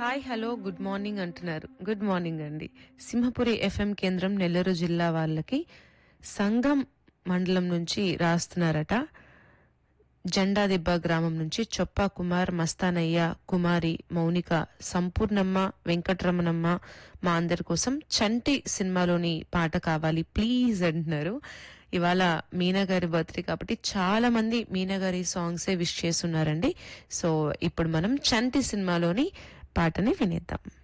hi hello good morning అంటున్నారు good morning అండి Simhapuri FM కేంద్రం నెల్లూరు జిల్లా వాళ్ళకి సంగం మండలం నుంచి రాస్తున్నారట జెండాదిబ్బ గ్రామం నుంచి చొప్పా కుమార్ మస్తానయ్య కుమారి మౌనిక సంపూర్ణమ్మ వెంకటరమణమ్మ మా అందరి కోసం చంటి సినిమాలోని పాట కావాలి ప్లీజ్ అంటున్నారు ఇవాళ మీనా గారి బర్త్డే కాబట్టి చాలా మంది మీనా గారి సాంగ్సే విష్ చేస్తున్నారండి సో ఇప్పుడు మనం చంటి సినిమాలోని పాటని వినేద్దాం